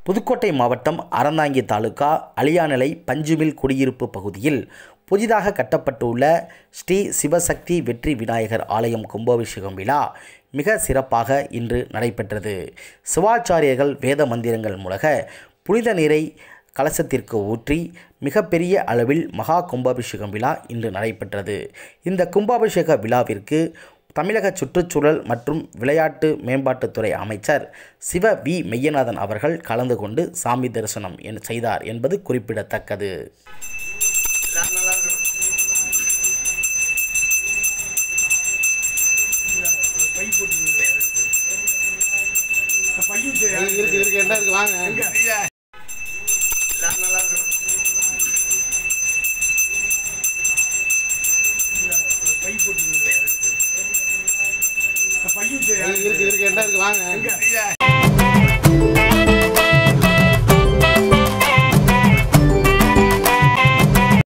புதுக்கோட்டை மாவட்டம் அறந்தாங்கி தாலுகா அலியாநிலை பஞ்சுமில் குடியிருப்பு பகுதியில் புதிதாக கட்டப்பட்டுள்ள ஸ்ரீ சிவசக்தி வெற்றி விநாயகர் ஆலயம் கும்பாபிஷேகம் விழா மிக சிறப்பாக இன்று நடைபெற்றது சிவாச்சாரியர்கள் வேத மந்திரங்கள் முழக புனித நீரை கலசத்திற்கு ஊற்றி மிகப்பெரிய அளவில் மகா கும்பாபிஷேகம் விழா இன்று நடைபெற்றது இந்த கும்பாபிஷேக விழாவிற்கு தமிழக சுற்றுச்சூழல் மற்றும் விளையாட்டு மேம்பாட்டுத்துறை அமைச்சர் சிவ வி மெய்யநாதன் அவர்கள் கலந்து கொண்டு சாமி தரிசனம் என் செய்தார் என்பது குறிப்பிடத்தக்கது இருக்கு இருக்கு என்ன இருக்கு வாங்க இருக்கு இருக்கு என்ன இருக்கு வாங்க